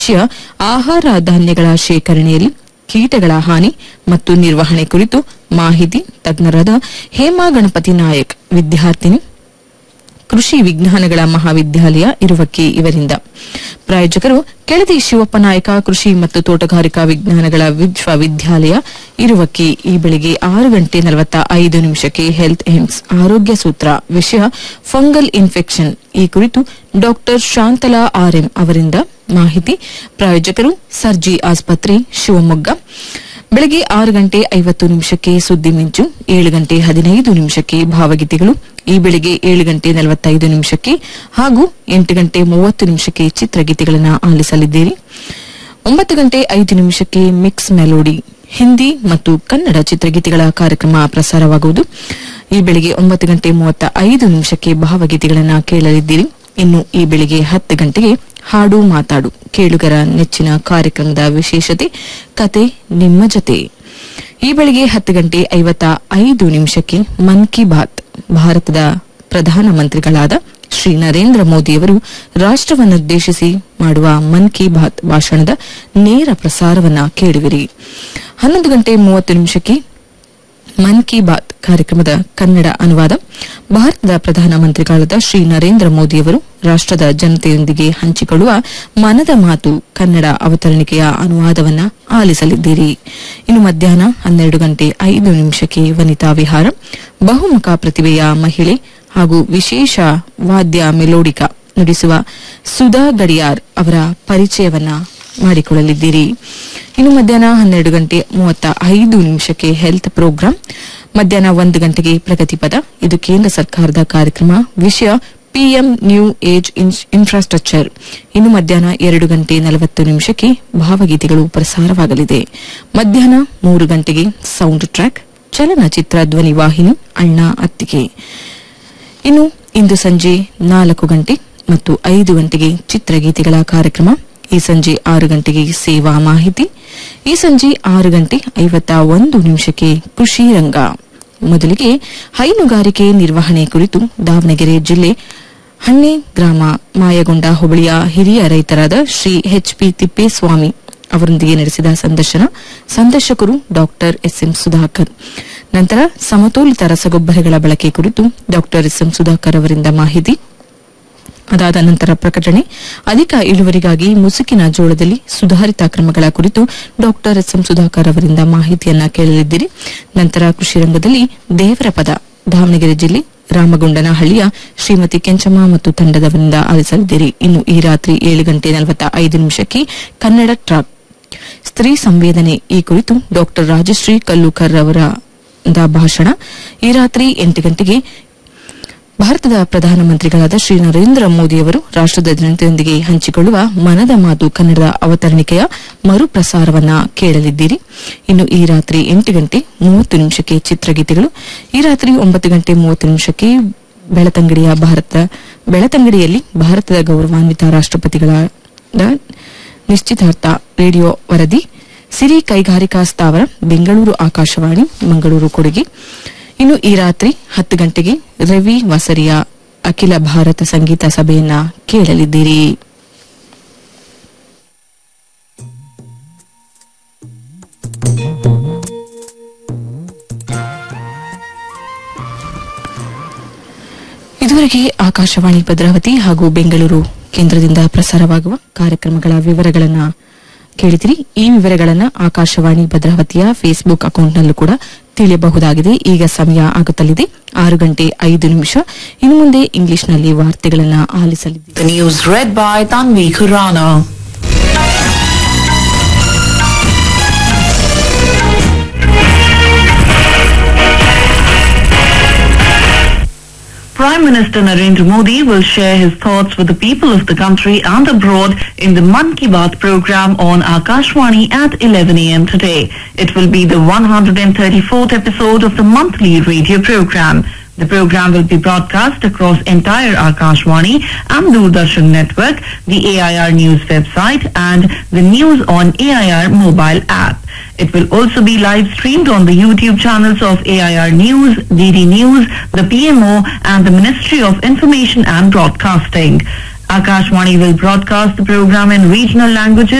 ವಿಷಯ ಆಹಾರ ಧಾನ್ಯಗಳ ಶೇಖರಣೆಯಲ್ಲಿ ಕೀಟಗಳ ಹಾನಿ ಮತ್ತು ನಿರ್ವಹಣೆ ಕುರಿತು ಮಾಹಿತಿ ತಜ್ಞರಾದ ಹೇಮಾ ಗಣಪತಿ ನಾಯಕ್ ವಿದ್ಯಾರ್ಥಿನಿ ಕೃಷಿ ವಿಜ್ಞಾನಗಳ ಮಹಾವಿದ್ಯಾಲಯ ಇರುವಕ್ಕೆ ಇವರಿಂದ ಪ್ರಾಯೋಜಕರು ಕೆಳದಿ ಶಿವಪ್ಪ ನಾಯಕ ಕೃಷಿ ಮತ್ತು ತೋಟಗಾರಿಕಾ ವಿಜ್ಞಾನಗಳ ವಿಶ್ವವಿದ್ಯಾಲಯ ಇರುವಕ್ಕೆ ಈ ಬೆಳಿಗ್ಗೆ ಆರು ಗಂಟೆ ನಲವತ್ತ ಐದು ನಿಮಿಷಕ್ಕೆ ಹೆಲ್ತ್ ಏಮ್ಸ್ ಆರೋಗ್ಯ ಸೂತ್ರ ವಿಷಯ ಫಂಗಲ್ ಇನ್ಫೆಕ್ಷನ್ ಈ ಕುರಿತು ಡಾಕ್ಟರ್ ಶಾಂತಲಾ ಆರ್ಎಂ ಅವರಿಂದ ಮಾಹಿತಿ ಪ್ರಾಯೋಜಕರು ಸರ್ಜಿ ಆಸ್ಪತ್ರೆ ಶಿವಮೊಗ್ಗ ಬೆಳಗ್ಗೆ ಆರು ಗಂಟೆ ಐವತ್ತು ನಿಮಿಷಕ್ಕೆ ಸುದ್ದಿ ಮಿಂಚು ಏಳು ಗಂಟೆ ಹದಿನೈದು ನಿಮಿಷಕ್ಕೆ ಭಾವಗೀತೆಗಳು ಈ ಬೆಳಿಗ್ಗೆ ಏಳು ಗಂಟೆ ನಲವತ್ತೈದು ನಿಮಿಷಕ್ಕೆ ಹಾಗೂ ಎಂಟು ಗಂಟೆ ಮೂವತ್ತು ನಿಮಿಷಕ್ಕೆ ಚಿತ್ರಗೀತೆಗಳನ್ನು ಆಲಿಸಲಿದ್ದೀರಿ ಒಂಬತ್ತು ಗಂಟೆ ಐದು ನಿಮಿಷಕ್ಕೆ ಮಿಕ್ಸ್ ಮೆಲೋಡಿ ಹಿಂದಿ ಮತ್ತು ಕನ್ನಡ ಚಿತ್ರಗೀತೆಗಳ ಕಾರ್ಯಕ್ರಮ ಪ್ರಸಾರವಾಗುವುದು ಈ ಬೆಳಿಗ್ಗೆ ಒಂಬತ್ತು ಗಂಟೆ ಮೂವತ್ತ ಐದು ನಿಮಿಷಕ್ಕೆ ಭಾವಗೀತೆಗಳನ್ನು ಕೇಳಲಿದ್ದೀರಿ ಇನ್ನು ಈ ಬೆಳಿಗ್ಗೆ ಹತ್ತು ಗಂಟೆಗೆ ಹಾಡು ಮಾತಾಡು ಕೇಳುಗರ ನೆಚ್ಚಿನ ಕಾರ್ಯಕ್ರಮದ ವಿಶೇಷತೆ ಕತೆ ನಿಮ್ಮ ಜೊತೆ ಈ ಬೆಳಿಗ್ಗೆ ಹತ್ತು ಗಂಟೆ ಐವತ್ತ ಐದು ನಿಮಿಷಕ್ಕೆ ಮನ್ ಕಿ ಬಾತ್ ಭಾರತದ ಪ್ರಧಾನಮಂತ್ರಿಗಳಾದ ಶ್ರೀ ನರೇಂದ್ರ ಮೋದಿಯವರು ರಾಷ್ಟವನ್ನುದ್ದೇಶಿಸಿ ಮಾಡುವ ಮನ್ ಕಿ ಬಾತ್ ಭಾಷಣದ ನೇರ ಪ್ರಸಾರವನ್ನ ಕೇಳುವಿರಿ ಹನ್ನೊಂದು ಗಂಟೆ ಮೂವತ್ತು ನಿಮಿಷಕ್ಕೆ ಮನ್ ಕಿ ಬಾತ್ ಕಾರ್ಯಕ್ರಮದ ಕನ್ನಡ ಅನುವಾದ ಭಾರತದ ಪ್ರಧಾನಮಂತ್ರಿಗಳಾದ ಶ್ರೀ ನರೇಂದ್ರ ಮೋದಿಯವರು ರಾಷ್ಟದ ಜನತೆಯೊಂದಿಗೆ ಹಂಚಿಕೊಳ್ಳುವ ಮನದ ಮಾತು ಕನ್ನಡ ಅವತರಣಿಕೆಯ ಅನುವಾದವನ್ನ ಆಲಿಸಲಿದ್ದೀರಿ ಇನ್ನು ಮಧ್ಯಾಹ್ನ ಹನ್ನೆರಡು ಗಂಟೆ ಐದು ನಿಮಿಷಕ್ಕೆ ವನಿತಾ ವಿಹಾರ ಬಹುಮುಖ ಪ್ರತಿಭೆಯ ಮಹಿಳೆ ಹಾಗೂ ವಿಶೇಷ ವಾದ್ಯ ಮೆಲೋಡಿಕ ನುಡಿಸುವ ಸುಧಾ ಗಡಿಯಾರ್ ಅವರ ಪರಿಚಯವನ್ನ ಮಾಡಿಕೊಳ್ಳಲಿದ್ದೀರಿ ಇನ್ನು ಮಧ್ಯಾಹ್ನ ಹನ್ನೆರಡು ಗಂಟೆ ಮೂವತ್ತ ಐದು ನಿಮಿಷಕ್ಕೆ ಹೆಲ್ತ್ ಪ್ರೋಗ್ರಾಂ ಮಧ್ಯಾಹ್ನ ಒಂದು ಗಂಟೆಗೆ ಪ್ರಗತಿ ಪದ ಇದು ಕೇಂದ್ರ ಸರ್ಕಾರದ ಕಾರ್ಯಕ್ರಮ ವಿಷಯ ಪಿಎಂ ನ್ಯೂ ಏಜ್ ಇನ್ಫ್ರಾಸ್ಟ್ರಕ್ಚರ್ ಇನ್ನು ಮಧ್ಯಾಹ್ನ ಎರಡು ಗಂಟೆ ನಲವತ್ತು ನಿಮಿಷಕ್ಕೆ ಭಾವಗೀತೆಗಳು ಪ್ರಸಾರವಾಗಲಿದೆ ಮಧ್ಯಾಹ್ನ ಮೂರು ಗಂಟೆಗೆ ಸೌಂಡ್ ಟ್ರ್ಯಾಕ್ ಚಲನಚಿತ್ರ ಧ್ವನಿ ವಾಹಿನಿ ಅಣ್ಣ ಅತ್ತಿಗೆ ಇನ್ನು ಇಂದು ಸಂಜೆ ನಾಲ್ಕು ಗಂಟೆ ಮತ್ತು ಐದು ಗಂಟೆಗೆ ಚಿತ್ರಗೀತೆಗಳ ಕಾರ್ಯಕ್ರಮ ಈ ಸಂಜೆ ಆರು ಗಂಟೆಗೆ ಸೇವಾ ಮಾಹಿತಿ ಈ ಸಂಜೆ ಆರು ಗಂಟೆ ಐವತ್ತ ಒಂದು ನಿಮಿಷಕ್ಕೆ ಕೃಷಿ ರಂಗ ಮೊದಲಿಗೆ ಹೈನುಗಾರಿಕೆ ನಿರ್ವಹಣೆ ಕುರಿತು ದಾವಣಗೆರೆ ಜಿಲ್ಲೆ ಹಣ್ಣೆ ಗ್ರಾಮ ಮಾಯಗೊಂಡ ಹೋಬಳಿಯ ಹಿರಿಯ ರೈತರಾದ ಶ್ರೀ ಎಚ್ ಪಿ ತಿಪ್ಪೇಸ್ವಾಮಿ ಅವರೊಂದಿಗೆ ನಡೆಸಿದ ಸಂದರ್ಶನ ಸಂದರ್ಶಕರು ಡಾಕ್ಟರ್ ಎಸ್ಎಂ ಸುಧಾಕರ್ ನಂತರ ಸಮತೋಲಿತ ರಸಗೊಬ್ಬರಗಳ ಬಳಕೆ ಕುರಿತು ಡಾಕ್ಟರ್ ಎಸ್ಎಂ ಸುಧಾಕರ್ ಅವರಿಂದ ಮಾಹಿತಿ ಅದಾದ ನಂತರ ಪ್ರಕಟಣೆ ಅಧಿಕ ಇಳುವರಿಗಾಗಿ ಮುಸುಕಿನ ಜೋಳದಲ್ಲಿ ಸುಧಾರಿತ ಕ್ರಮಗಳ ಕುರಿತು ಡಾಕ್ಟರ್ ಎಸ್ ಎಂ ಸುಧಾಕರ್ ಅವರಿಂದ ಮಾಹಿತಿಯನ್ನ ಕೇಳಲಿದ್ದೀರಿ ನಂತರ ಕೃಷಿ ರಂಗದಲ್ಲಿ ದೇವರ ಪದ ದಾವಣಗೆರೆ ಜಿಲ್ಲೆ ರಾಮಗೊಂಡನಹಳ್ಳಿಯ ಶ್ರೀಮತಿ ಕೆಂಚಮ್ಮ ಮತ್ತು ತಂಡದವರಿಂದ ಆಲಿಸಲಿದ್ದೀರಿ ಇನ್ನು ಈ ರಾತ್ರಿ ಏಳು ಗಂಟೆ ನಲವತ್ತ ಐದು ನಿಮಿಷಕ್ಕೆ ಕನ್ನಡ ಟ್ರಾಕ್ ಸ್ತ್ರೀ ಸಂವೇದನೆ ಈ ಕುರಿತು ಡಾಕ್ಟರ್ ರಾಜಶ್ರೀ ಕಲ್ಲೂಕರ್ ಅವರ ಭಾಷಣ ಈ ರಾತ್ರಿ ಎಂಟು ಗಂಟೆಗೆ ಭಾರತದ ಪ್ರಧಾನಮಂತ್ರಿಗಳಾದ ಶ್ರೀ ನರೇಂದ್ರ ಮೋದಿಯವರು ರಾಷ್ಟದ ಜನತೆಯೊಂದಿಗೆ ಹಂಚಿಕೊಳ್ಳುವ ಮನದ ಮಾತು ಕನ್ನಡದ ಅವತರಣಿಕೆಯ ಮರುಪ್ರಸಾರವನ್ನ ಕೇಳಲಿದ್ದೀರಿ ಇನ್ನು ಈ ರಾತ್ರಿ ಎಂಟು ಗಂಟೆ ಮೂವತ್ತು ನಿಮಿಷಕ್ಕೆ ಚಿತ್ರಗೀತೆಗಳು ಈ ರಾತ್ರಿ ಒಂಬತ್ತು ಗಂಟೆ ಮೂವತ್ತು ನಿಮಿಷಕ್ಕೆ ಬೆಳತಂಗಡಿಯ ಭಾರತ ಬೆಳತಂಗಡಿಯಲ್ಲಿ ಭಾರತದ ಗೌರವಾನ್ವಿತ ರಾಷ್ಟಪತಿಗಳ ನಿಶ್ಚಿತಾರ್ಥ ರೇಡಿಯೋ ವರದಿ ಸಿರಿ ಕೈಗಾರಿಕಾ ಸ್ಥಾವರ ಬೆಂಗಳೂರು ಆಕಾಶವಾಣಿ ಮಂಗಳೂರು ಕೊಡುಗೆ ಇನ್ನು ಈ ರಾತ್ರಿ ಹತ್ತು ಗಂಟೆಗೆ ರವಿ ವಸರಿಯ ಅಖಿಲ ಭಾರತ ಸಂಗೀತ ಸಭೆಯನ್ನ ಕೇಳಲಿದ್ದೀರಿ ಇದುವರೆಗೆ ಆಕಾಶವಾಣಿ ಭದ್ರಾವತಿ ಹಾಗೂ ಬೆಂಗಳೂರು ಕೇಂದ್ರದಿಂದ ಪ್ರಸಾರವಾಗುವ ಕಾರ್ಯಕ್ರಮಗಳ ವಿವರಗಳನ್ನು ಕೇಳಿದಿರಿ ಈ ವಿವರಗಳನ್ನು ಆಕಾಶವಾಣಿ ಭದ್ರಾವತಿಯ ಫೇಸ್ಬುಕ್ ಅಕೌಂಟ್ನಲ್ಲೂ ಕೂಡ ತಿಳಿಯಬಹುದಾಗಿದೆ ಈಗ ಸಮಯ ಆಗುತ್ತಲಿದೆ ಆರು ಗಂಟೆ ಐದು ನಿಮಿಷ ಇನ್ನು ಮುಂದೆ ಇಂಗ್ಲಿಷ್ನಲ್ಲಿ ವಾರ್ತೆಗಳನ್ನು ಆಲಿಸಲಿದೆ The news read by Tanvi Khurana. Prime Minister Narendra Modi will share his thoughts with the people of the country and abroad in the Man Ki Baat program on Akashwani at 11 a.m. today. It will be the 134th episode of the monthly radio program. The program will be broadcast across entire Akashwani and Doordarshan network, the AIR News website and the News on AIR mobile app. It will also be live streamed on the YouTube channels of AIR News, DD News, the PMO and the Ministry of Information and Broadcasting. Akashwani will broadcast the program in regional languages